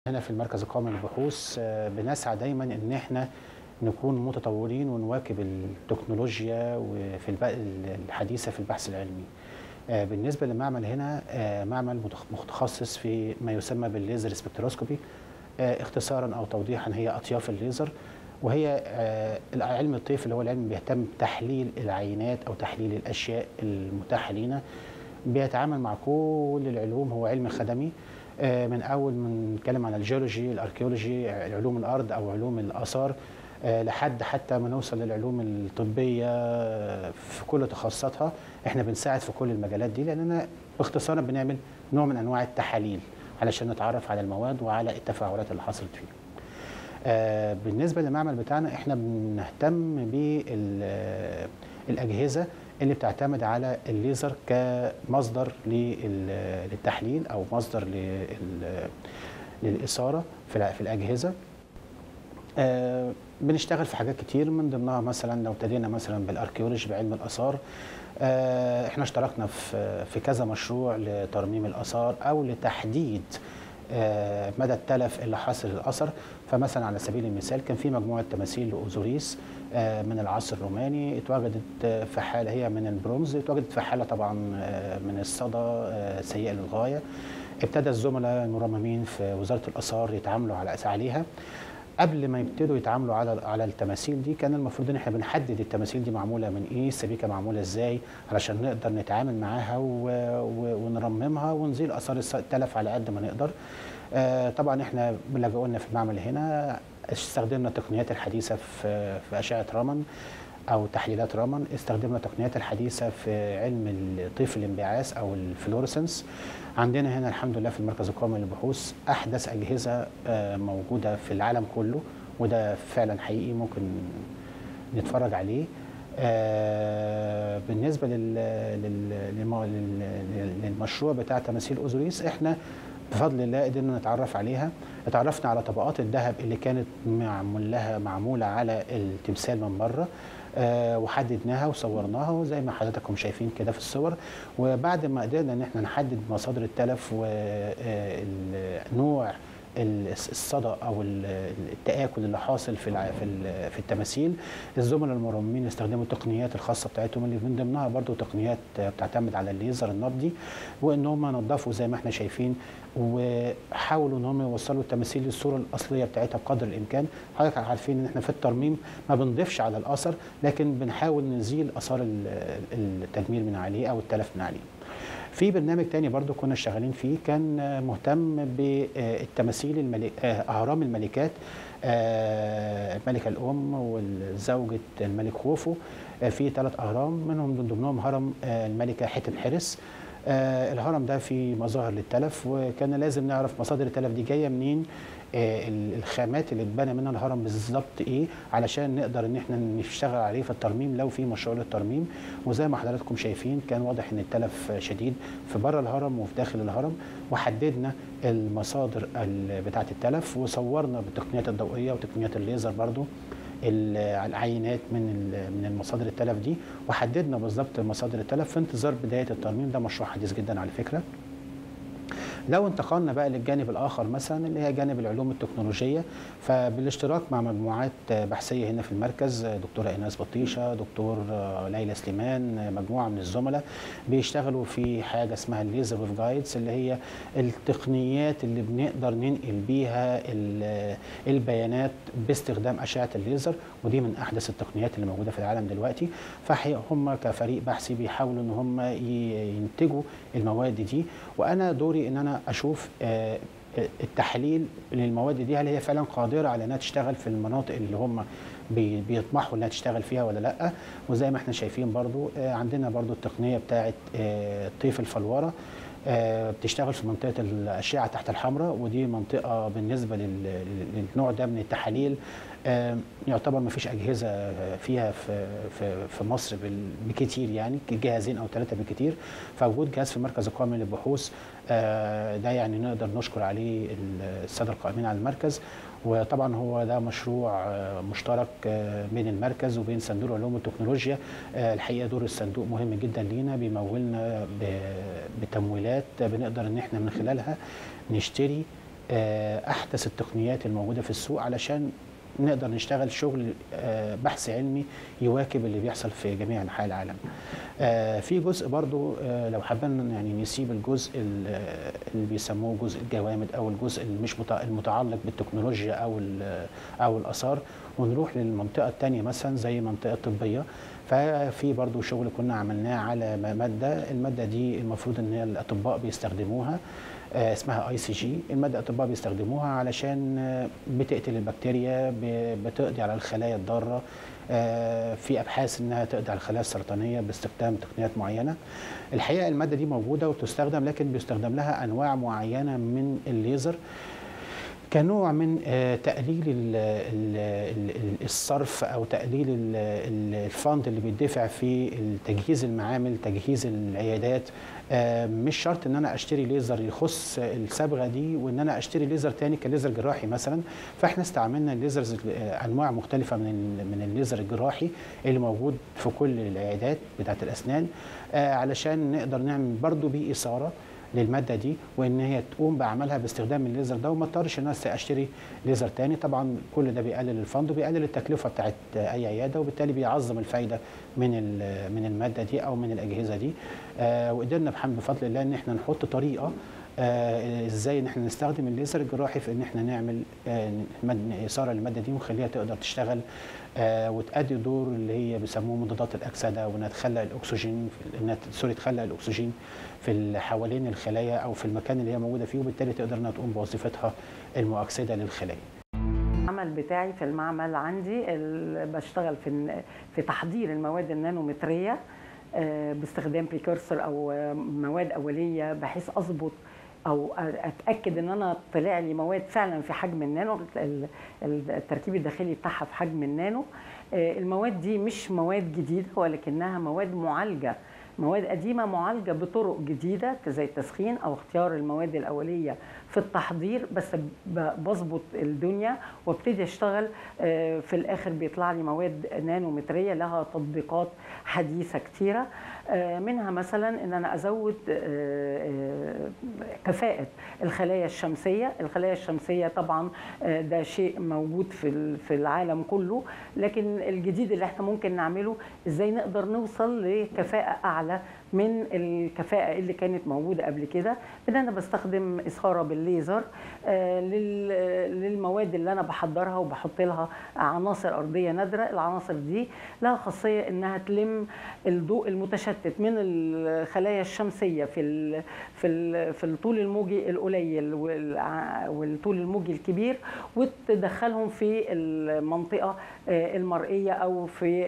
هنا في المركز القومي للبحوث آه، بنسعى دايما ان احنا نكون متطورين ونواكب التكنولوجيا وفي الب- الحديثه في البحث العلمي. آه، بالنسبه للمعمل هنا آه، معمل متخ- متخصص في ما يسمى بالليزر سبكتروسكوبي آه، اختصارا او توضيحا هي اطياف الليزر وهي آه، علم الطيف اللي هو العلم بيهتم بتحليل العينات او تحليل الاشياء المتاحه لينا بيتعامل مع كل العلوم هو علم خدمي آه، من اول من نتكلم عن الجيولوجي الاركيولوجي علوم الارض او علوم الاثار آه، لحد حتى ما نوصل للعلوم الطبيه آه، في كل تخصصاتها احنا بنساعد في كل المجالات دي لاننا باختصارا بنعمل نوع من انواع التحاليل علشان نتعرف على المواد وعلى التفاعلات اللي حصلت فيه. آه، بالنسبه للمعمل بتاعنا احنا بنهتم بالاجهزه اللي بتعتمد على الليزر كمصدر لل- للتحليل او مصدر لل- للاثاره في الع- في الاجهزه آه، بنشتغل في حاجات كتير من ضمنها مثلا لو ابتدينا مثلا بالاركيولوجي بعلم الاثار آه، احنا اشتركنا في في كذا مشروع لترميم الاثار او لتحديد آه، مدى التلف اللي حاصل الاثر فمثلا على سبيل المثال كان في مجموعه تماثيل لاوزوريس آه، من العصر الروماني اتوجدت آه، في حاله هي من البرونز اتوجدت في حاله طبعا آه، من الصدى آه، سيئه للغايه ابتدى الزملاء المرممين في وزاره الاثار يتعاملوا على عليها قبل ما يبتدوا يتعاملوا على على التماثيل دي كان المفروض ان احنا بنحدد التماثيل دي معموله من ايه السبيكه معموله ازاي علشان نقدر نتعامل معاها و... و... ونرممها ونزيل اثار الس- التلف على قد ما نقدر آه طبعا احنا لجأوا لنا في المعمل هنا استخدمنا التقنيات الحديثه في في اشعه رمن او تحليلات رمن استخدمنا التقنيات الحديثه في علم طيف الانبعاث او الفلورسنس عندنا هنا الحمد لله في المركز القومي للبحوث احدث اجهزه آه، موجوده في العالم كله وده فعلا حقيقي ممكن نتفرج عليه آه، بالنسبه لل... لل... للم- لل... للمشروع بتاع تماثيل اوزوريس احنا بفضل الله قدرنا نتعرف عليها اتعرفنا على طبقات الذهب اللي كانت معمول لها معموله على التمثال من بره آه، وحددناها وصورناها وزي ما حضراتكم شايفين كده في الصور وبعد ما قدرنا ان احنا نحدد مصادر التلف ونوع الصدى او ال- التاكل اللي حاصل في الع- في ال- في التماثيل الزملاء المرممين استخدموا التقنيات الخاصه بتاعتهم اللي من ضمنها برضو تقنيات بتعتمد على الليزر النبضي وان هم نظفوا زي ما احنا شايفين وحاولوا ان هم يوصلوا التماثيل للصوره الاصليه بتاعتها بقدر الامكان حضرتك عارفين ان احنا في الترميم ما بنضيفش على الاثر لكن بنحاول نزيل اثار ال- التجميل من عليه او التلف من عليه في برنامج تاني برضو كنا شغالين فيه كان آه، مهتم بالتماثيل الملك آه، اهرام الملكات آه، الملكه الام وزوجة الملك خوفو آه، في ثلاث اهرام منهم من ضمنهم هرم آه، الملكه حتم حرس آه، الهرم ده فيه مظاهر للتلف وكان لازم نعرف مصادر التلف دي جايه منين آه، ال- الخامات اللي اتبنى منها الهرم بالظبط ايه علشان نقدر ان احنا نشتغل عليه في الترميم لو في مشروع للترميم وزي ما حضراتكم شايفين كان واضح ان التلف شديد في بره الهرم وفي داخل الهرم وحددنا المصادر ال- بتاعه التلف وصورنا بالتقنيات الضوئيه وتقنيات الليزر برضو ال- العينات من ال- من المصادر التلف دي وحددنا بالظبط مصادر التلف في انتظار بدايه الترميم ده مشروع حديث جدا على فكره لو انتقلنا بقى للجانب الاخر مثلا اللي هي جانب العلوم التكنولوجيه فبالاشتراك مع مجموعات بحثيه هنا في المركز دكتوره ايناس بطيشه دكتور ليلى سليمان مجموعه من الزملاء بيشتغلوا في حاجه اسمها الليزر ويف جايدز اللي هي التقنيات اللي بنقدر ننقل بيها ال- البيانات باستخدام اشعه الليزر ودي من احدث التقنيات اللي موجوده في العالم دلوقتي فهم كفريق بحثي بيحاولوا ان هم ي- ينتجوا المواد دي وانا دوري ان انا اشوف آه، التحليل للمواد دي هل هي فعلا قادره على انها تشتغل في المناطق اللي هم بي- بيطمحوا انها تشتغل فيها ولا لا وزي ما احنا شايفين برضو آه، عندنا برضو التقنيه بتاعه آه، طيف الفلوره آه، بتشتغل في منطقه الاشعه تحت الحمراء ودي منطقه بالنسبه لل- للنوع ده من التحاليل آه، يعتبر ما فيش اجهزه فيها في في في مصر بال- بكتير يعني جهازين او ثلاثه بكتير فوجود جهاز في المركز القومي للبحوث آه، ده يعني نقدر نشكر عليه الساده القائمين على المركز وطبعا هو ده مشروع آه، مشترك آه، بين المركز وبين صندوق العلوم والتكنولوجيا آه، الحقيقه دور الصندوق مهم جدا لينا بيمولنا ب- بتمويلات بنقدر ان احنا من خلالها نشتري آه، احدث التقنيات الموجوده في السوق علشان نقدر نشتغل شغل آه، بحث علمي يواكب اللي بيحصل في جميع انحاء العالم. آه، في جزء برضو آه، لو حابين يعني نسيب الجزء ال- آه، اللي بيسموه جزء الجوامد او الجزء اللي مش متع- المتعلق بالتكنولوجيا او ال- او الاثار ونروح للمنطقه الثانيه مثلا زي منطقه طبيه ففي برضو شغل كنا عملناه على م- ماده الماده دي المفروض ان هي الاطباء بيستخدموها آه، اسمها اي سي جي الماده الاطباء بيستخدموها علشان آه، بتقتل البكتيريا ب- بتقضي على الخلايا الضاره آه، في ابحاث انها تقضي على الخلايا السرطانيه باستخدام تقنيات معينه الحقيقه الماده دي موجوده وبتستخدم لكن بيستخدم لها انواع معينه من الليزر كنوع من آه، تقليل ال- ال- ال- الصرف او تقليل ال- ال- الفند اللي بيدفع في تجهيز المعامل تجهيز العيادات آه، مش شرط ان انا اشتري ليزر يخص الصبغه دي وان انا اشتري ليزر تاني كليزر جراحي مثلا فاحنا استعملنا الليزرز آه، انواع مختلفه من ال- من الليزر الجراحي اللي موجود في كل العيادات بتاعه الاسنان آه، علشان نقدر نعمل برضو بيه اثاره للماده دي وان هي تقوم بعملها باستخدام الليزر ده وما اضطرش ان انا اشتري ليزر تاني طبعا كل ده بيقلل الفند وبيقلل التكلفه بتاعت اي عياده وبالتالي بيعظم الفايده من ال- من الماده دي او من الاجهزه دي آه وقدرنا بحمد بفضل الله ان احنا نحط طريقه آه ازاي ان احنا نستخدم الليزر الجراحي في ان احنا نعمل آه مد- اثاره للماده دي ونخليها تقدر تشتغل آه وتأدي دور اللي هي بيسموه مضادات الاكسده وانها تخلق الاكسجين في- انها ت- سوري تخلق الاكسجين في ال- حوالين الخلايا او في المكان اللي هي موجوده فيه وبالتالي تقدر انها تقوم بوظيفتها المؤكسده للخلايا. العمل بتاعي في المعمل عندي ال- بشتغل في الن- في تحضير المواد النانومتريه آه، باستخدام بريكورسور او آه، مواد اوليه بحيث اظبط او اتاكد ان انا طلع لي مواد فعلا في حجم النانو ال- ال- التركيب الداخلي بتاعها في حجم النانو آه، المواد دي مش مواد جديده ولكنها مواد معالجه مواد قديمة معالجة بطرق جديدة زي التسخين أو اختيار المواد الأولية في التحضير بس ب- بظبط الدنيا وابتدي أشتغل آه، في الآخر بيطلع لي مواد نانومترية لها تطبيقات حديثة كتيرة آه، منها مثلا ان انا ازود آه، آه، كفاءه الخلايا الشمسيه الخلايا الشمسيه طبعا آه، ده شيء موجود في ال- في العالم كله لكن الجديد اللي احنا ممكن نعمله ازاي نقدر نوصل لكفاءه اعلى من الكفاءه اللي كانت موجوده قبل كده ان انا بستخدم اثاره بالليزر آه، لل- للمواد اللي انا بحضرها وبحط لها عناصر ارضيه نادره العناصر دي لها خاصيه انها تلم الضوء المتشتت من الخلايا الشمسيه في ال في ال في الطول الموجي القليل والع- والطول الموجي الكبير وتدخلهم في المنطقه آه، المرئيه او في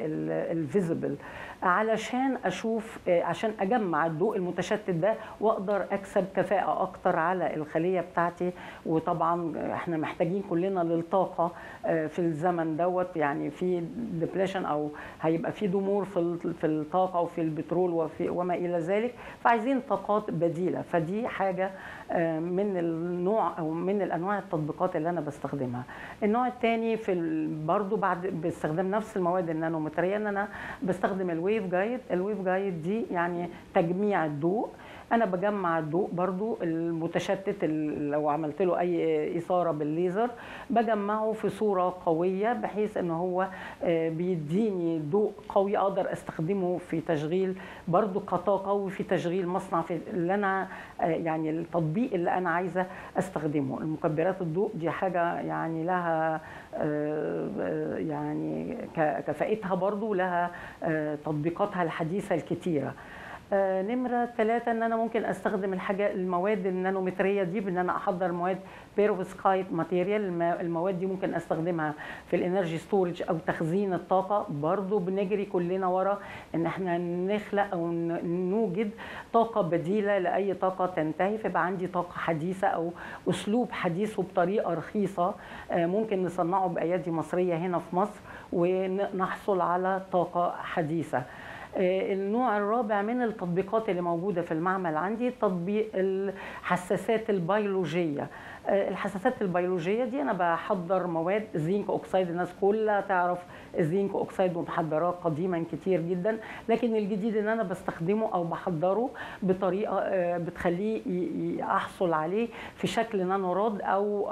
الفيزبل علشان اشوف آه، عشان اجمع الضوء المتشتت ده واقدر اكسب كفاءه اكتر على الخليه بتاعتي وطبعا احنا محتاجين كلنا للطاقه آه، في الزمن دوت يعني في ديبليشن او هيبقى في ضمور في ال- في الطاقه وفي البترول وفي وما الى ذلك فعايزين طاقات بديله فدي حاجه آه، من النوع او من الانواع التطبيقات اللي انا بستخدمها النوع الثاني في ال- برضو بعد باستخدام نفس المواد النانومتريه ان انا بستخدم الويف جايد الويف جايد دي يعني تجميع الضوء انا بجمع الضوء برضو المتشتت ال- لو عملت له اي اثاره بالليزر بجمعه في صوره قويه بحيث ان هو آه، بيديني ضوء قوي اقدر استخدمه في تشغيل برضو كطاقه وفي تشغيل مصنع في اللي انا آه، يعني التطبيق اللي انا عايزه استخدمه المكبرات الضوء دي حاجه يعني لها آه، آه، يعني ك- كفاءتها برضو لها آه، تطبيقاتها الحديثه الكتيره آه، نمرة ثلاثة ان انا ممكن استخدم الحاجة المواد النانومترية دي بان انا احضر مواد بيروفسكايت ماتيريال الم- المواد دي ممكن استخدمها في الانرجي ستورج او تخزين الطاقة برضو بنجري كلنا ورا ان احنا نخلق او ن- نوجد طاقة بديلة لاي طاقة تنتهي فيبقى عندي طاقة حديثة او اسلوب حديث وبطريقة رخيصة آه، ممكن نصنعه بايادي مصرية هنا في مصر ونحصل على طاقة حديثة آه، النوع الرابع من التطبيقات اللي موجودة في المعمل عندي تطبيق الحساسات البيولوجية الحساسات البيولوجيه دي انا بحضر مواد زنك اوكسيد الناس كلها تعرف الزنك اوكسيد ومحضراه قديما كتير جدا لكن الجديد ان انا بستخدمه او بحضره بطريقه بتخليه احصل عليه في شكل نانوراد او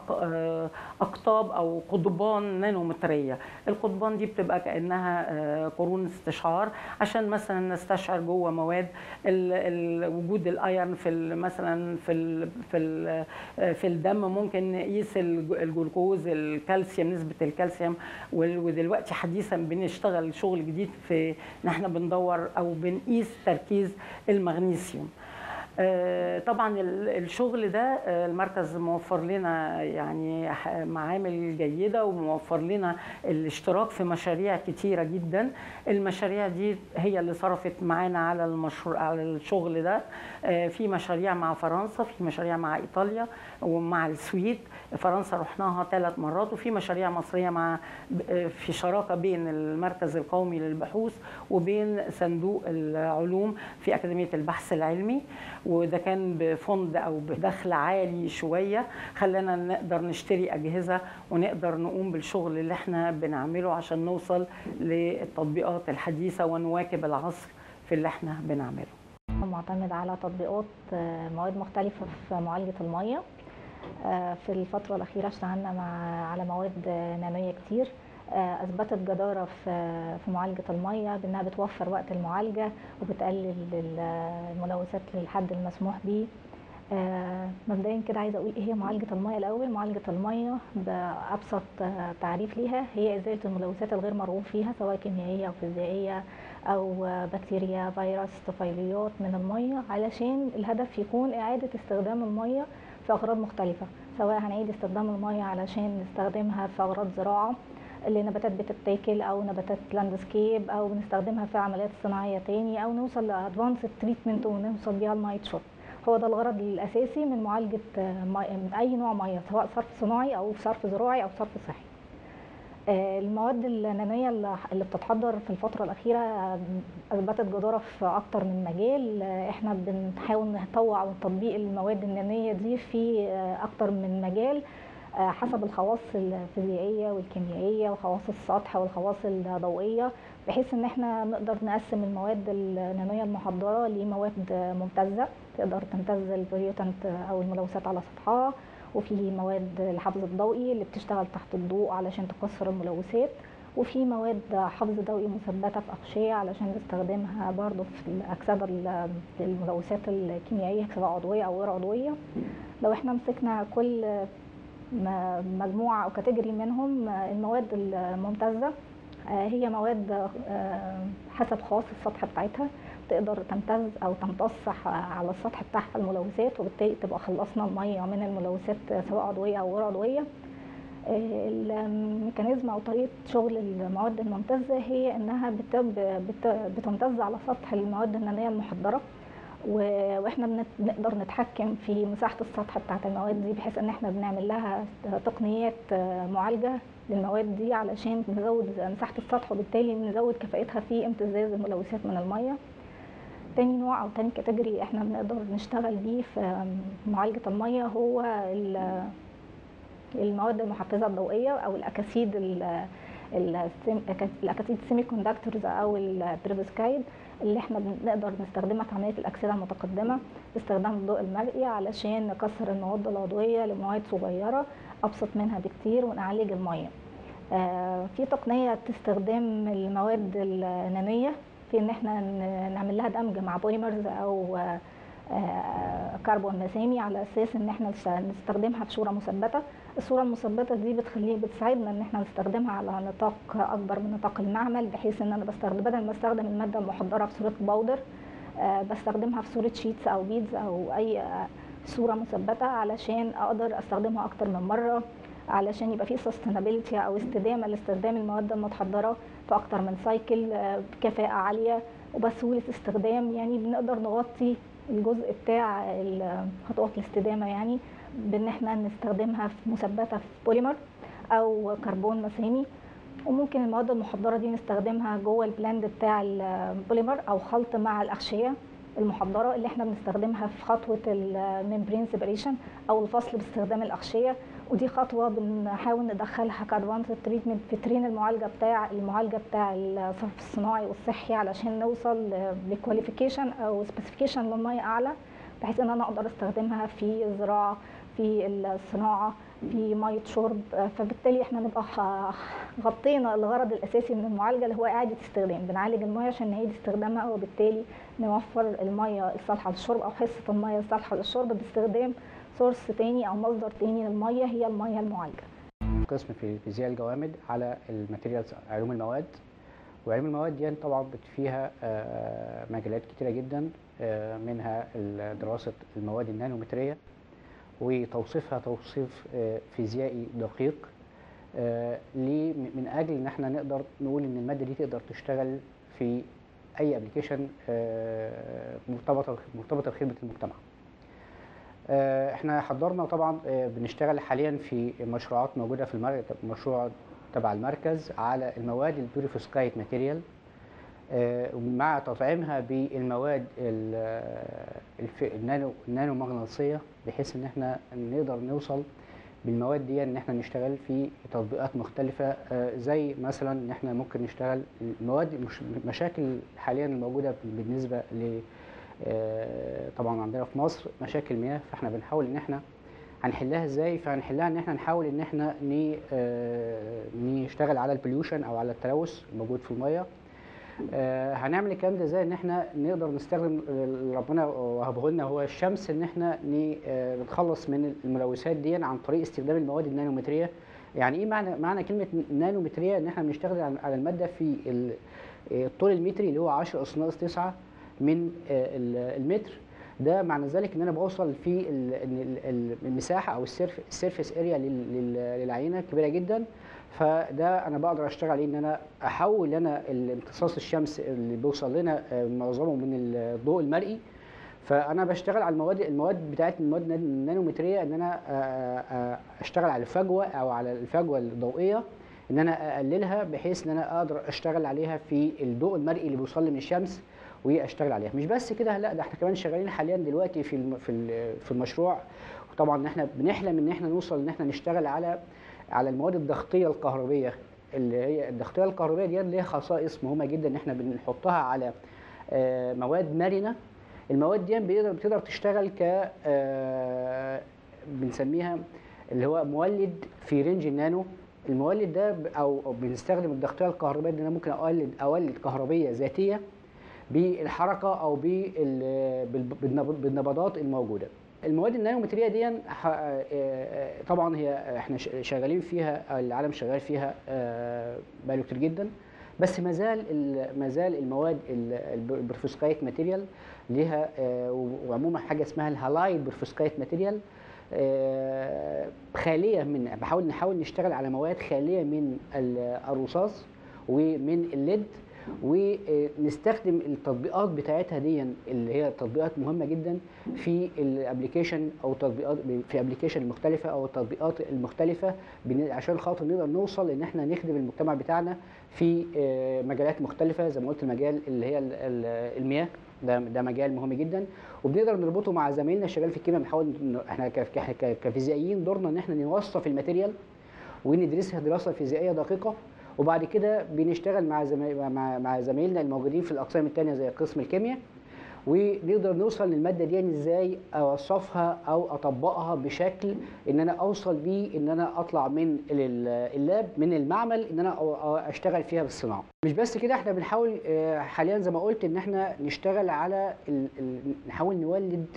اقطاب او قضبان نانومتريه القضبان دي بتبقى كانها قرون استشعار عشان مثلا نستشعر جوه مواد وجود الايرن في مثلا في ال في ال في الدم ممكن نقيس الجلوكوز الكالسيوم نسبه الكالسيوم ودلوقتي حديثا بنشتغل شغل جديد في ان احنا بندور او بنقيس تركيز المغنيسيوم طبعا الشغل ده المركز موفر لنا يعني معامل جيده وموفر لنا الاشتراك في مشاريع كتيره جدا المشاريع دي هي اللي صرفت معانا على المشروع على الشغل ده في مشاريع مع فرنسا في مشاريع مع ايطاليا ومع السويد فرنسا رحناها ثلاث مرات وفي مشاريع مصريه مع في شراكه بين المركز القومي للبحوث وبين صندوق العلوم في اكاديميه البحث العلمي وده كان بفند او بدخل عالي شويه خلانا نقدر نشتري اجهزه ونقدر نقوم بالشغل اللي احنا بنعمله عشان نوصل للتطبيقات الحديثه ونواكب العصر في اللي احنا بنعمله. معتمد على تطبيقات مواد مختلفه في معالجه الميه في الفترة الأخيرة اشتغلنا مع على مواد نانوية كتير أثبتت جدارة في في معالجة المية بأنها بتوفر وقت المعالجة وبتقلل الملوثات للحد المسموح به مبدئيا كده عايزه اقول ايه هي معالجه الميه الاول معالجه الميه بابسط تعريف ليها هي ازاله الملوثات الغير مرغوب فيها سواء كيميائيه او فيزيائيه او بكتيريا فيروس طفيليات من الميه علشان الهدف يكون اعاده استخدام الميه في اغراض مختلفه سواء هنعيد استخدام الميه علشان نستخدمها في اغراض زراعه اللي نباتات بتتاكل او نباتات لاندسكيب او بنستخدمها في عمليات صناعيه تاني او نوصل لادفانسد تريتمنت ونوصل بيها المايت شوت هو ده الغرض الاساسي من معالجه من اي نوع ميه سواء صرف صناعي او صرف زراعي او صرف صحي المواد النانويه اللي بتتحضر في الفتره الاخيره اثبتت جداره في اكتر من مجال احنا بنحاول نطوع وتطبيق المواد النانويه دي في اكتر من مجال حسب الخواص الفيزيائيه والكيميائيه وخواص السطح والخواص الضوئيه بحيث ان احنا نقدر نقسم المواد النانويه المحضره لمواد ممتازه تقدر تمتز البريوتنت او الملوثات على سطحها وفي مواد الحفظ الضوئي اللي بتشتغل تحت الضوء علشان تكسر الملوثات وفي مواد حفظ ضوئي مثبته في اغشيه علشان نستخدمها برضو في الاكسده الملوثات الكيميائيه سواء عضويه او غير عضويه لو احنا مسكنا كل مجموعه او كاتيجوري منهم المواد الممتازه هي مواد حسب خواص السطح بتاعتها تقدر تمتز او تمتص على السطح بتاعها الملوثات وبالتالي تبقى خلصنا الميه من الملوثات سواء عضويه او غير عضويه الميكانيزم او طريقه شغل المواد الممتزه هي انها بتمتز على سطح المواد النانيه المحضره واحنا بنقدر نتحكم في مساحه السطح بتاعت المواد دي بحيث ان احنا بنعمل لها تقنيات معالجه للمواد دي علشان نزود مساحه السطح وبالتالي نزود كفاءتها في امتزاز الملوثات من الميه تاني نوع او تاني كاتيجوري احنا بنقدر نشتغل بيه في معالجه الميه هو المواد المحفزه الضوئيه او الاكاسيد الاكاسيد سيمي كوندكتورز او البريفسكايد اللي احنا بنقدر نستخدمها في عمليه الاكسده المتقدمه باستخدام الضوء المرئي علشان نكسر المواد العضويه لمواد صغيره ابسط منها بكتير ونعالج الميه آه في تقنيه استخدام المواد النانيه في ان احنا نعمل لها دمج مع بوليمرز او آه كربون مسامي على اساس ان احنا نستخدمها في صوره مثبته الصوره المثبته دي بتخليه بتساعدنا ان احنا نستخدمها على نطاق اكبر من نطاق المعمل بحيث ان انا بستخدم بدل ما استخدم الماده المحضره في صوره باودر آه بستخدمها في صوره شيتس او بيدز او اي آه صوره مثبته علشان اقدر استخدمها اكتر من مره علشان يبقى في سستينابيلتي او استدامه لاستخدام المواد المتحضره في اكتر من سايكل بكفاءه عاليه وبسهوله استخدام يعني بنقدر نغطي الجزء بتاع خطوات الاستدامه يعني بان احنا نستخدمها في مثبته في بوليمر او كربون مسامي وممكن المواد المحضره دي نستخدمها جوه البلاند بتاع البوليمر او خلط مع الاغشيه المحضره اللي احنا بنستخدمها في خطوه الممبرين سيبريشن او الفصل باستخدام الاغشيه ودي خطوه بنحاول ندخلها كادفانس تريتمنت في ترين المعالجه بتاع المعالجه بتاع الصرف الصناعي والصحي علشان نوصل لكواليفيكيشن او سبيسيفيكيشن للميه اعلى بحيث ان انا اقدر استخدمها في الزراعه في الصناعه في ميه شرب فبالتالي احنا نبقى غطينا الغرض الاساسي من المعالجه اللي هو اعاده استخدام بنعالج الميه عشان نعيد استخدامها وبالتالي نوفر الميه الصالحه للشرب او حصه الميه الصالحه للشرب باستخدام سورس تاني او مصدر تاني للميه هي الميه المعالجه. قسم في فيزياء الجوامد على الماتيريالز علوم المواد وعلوم المواد دي طبعا فيها مجالات كتيره جدا منها دراسه المواد النانومتريه وتوصيفها توصيف فيزيائي دقيق ليه من اجل ان احنا نقدر نقول ان الماده دي تقدر تشتغل في اي ابلكيشن مرتبطه مرتبطه بخدمه المجتمع. احنا حضرنا طبعا بنشتغل حاليا في مشروعات موجوده في المركز مشروع تبع المركز على المواد البيوريفوسكايت ماتيريال مع تطعيمها بالمواد النانو النانو مغناطيسيه بحيث ان احنا نقدر نوصل بالمواد دي ان احنا نشتغل في تطبيقات مختلفه زي مثلا ان احنا ممكن نشتغل المواد مشاكل حاليا الموجوده بالنسبه ل طبعا عندنا في مصر مشاكل مياه فاحنا بنحاول ان احنا هنحلها ازاي فهنحلها ان احنا نحاول ان احنا نشتغل على البوليوشن او على التلوث الموجود في الميه آه هنعمل الكلام ده ازاي ان احنا نقدر نستخدم اللي ربنا وهبه لنا هو الشمس ان احنا آه نتخلص من الملوثات دي عن طريق استخدام المواد النانومتريه يعني ايه معنى معنى كلمه نانومتريه ان احنا بنشتغل على الماده في الطول المتري اللي هو 10 اس ناقص 9 من آه المتر ده معنى ذلك ان انا بوصل في المساحه او السيرف السيرفيس اريا للعينه كبيره جدا فده انا بقدر اشتغل عليه ان انا احول انا امتصاص الشمس اللي بيوصل لنا معظمه من الضوء المرئي فانا بشتغل على المواد المواد بتاعت المواد النانومتريه ان انا اشتغل على الفجوه او على الفجوه الضوئيه ان انا اقللها بحيث ان انا اقدر اشتغل عليها في الضوء المرئي اللي بيوصل لي من الشمس واشتغل عليها مش بس كده لا ده احنا كمان شغالين حاليا دلوقتي في في في المشروع وطبعا احنا بنحلم ان احنا نوصل ان احنا نشتغل على على المواد الضغطيه الكهربيه اللي هي الضغطيه الكهربيه دي ليها خصائص مهمه جدا ان احنا بنحطها على مواد مرنه المواد دي بتقدر بتقدر تشتغل ك بنسميها اللي هو مولد في رينج النانو المولد ده او بنستخدم الضغطيه الكهربائيه ان انا ممكن اولد اولد كهربيه ذاتيه بالحركه او بالنبضات الموجوده المواد النانومتريه دي طبعا هي احنا شغالين فيها العالم شغال فيها بقاله كتير جدا بس ما زال ما زال المواد البرفوسكايت ماتيريال ليها وعموما حاجه اسمها الهالايد برفوسكايت ماتيريال خاليه من بحاول نحاول نشتغل على مواد خاليه من الرصاص ومن الليد ونستخدم التطبيقات بتاعتها دي اللي هي تطبيقات مهمه جدا في الابلكيشن او تطبيقات في ابلكيشن المختلفه او التطبيقات المختلفه عشان خاطر نقدر نوصل ان احنا نخدم المجتمع بتاعنا في مجالات مختلفه زي ما قلت المجال اللي هي المياه ده ده مجال مهم جدا وبنقدر نربطه مع زمايلنا شغال في الكيمياء بنحاول احنا كفيزيائيين دورنا ان احنا نوصف الماتيريال وندرسها دراسه فيزيائيه دقيقه وبعد كده بنشتغل مع زمايل مع, مع زمايلنا الموجودين في الاقسام الثانيه زي قسم الكيمياء ونقدر نوصل للماده دي ازاي اوصفها او اطبقها بشكل ان انا اوصل بيه ان انا اطلع من اللاب من المعمل ان انا اشتغل فيها بالصناعه مش بس كده احنا بنحاول حاليا زي ما قلت ان احنا نشتغل على نحاول نولد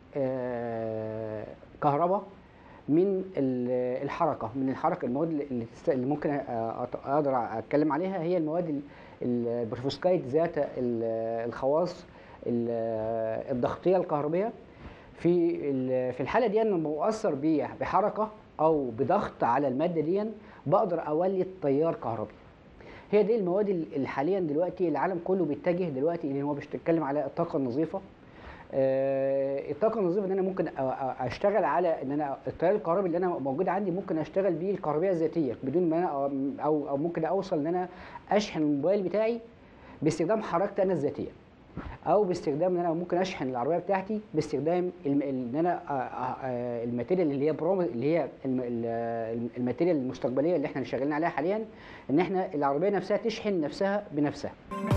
كهرباء من الحركه من الحركه المواد اللي, اللي ممكن اقدر اتكلم عليها هي المواد البرفوسكايت ذات الخواص الضغطيه الكهربيه في في الحاله دي لما بأثر بحركه او بضغط على الماده دي بقدر اولد تيار كهربي هي دي المواد اللي حاليا دلوقتي العالم كله بيتجه دلوقتي اللي هو بيتكلم على الطاقه النظيفه آه الطاقه النظيفه ان انا ممكن اشتغل على ان انا التيار الكهربي اللي انا موجود عندي ممكن اشتغل بيه الكهربيه الذاتيه بدون ما انا او او ممكن اوصل ان انا اشحن الموبايل بتاعي باستخدام حركتي انا الذاتيه او باستخدام ان انا ممكن اشحن العربيه بتاعتي باستخدام الم- ال- ان انا آه، آه، آه، الماتيريال اللي هي برو اللي هي الم- ال- الماتيريال المستقبليه اللي احنا شغالين عليها حاليا ان احنا العربيه نفسها تشحن نفسها بنفسها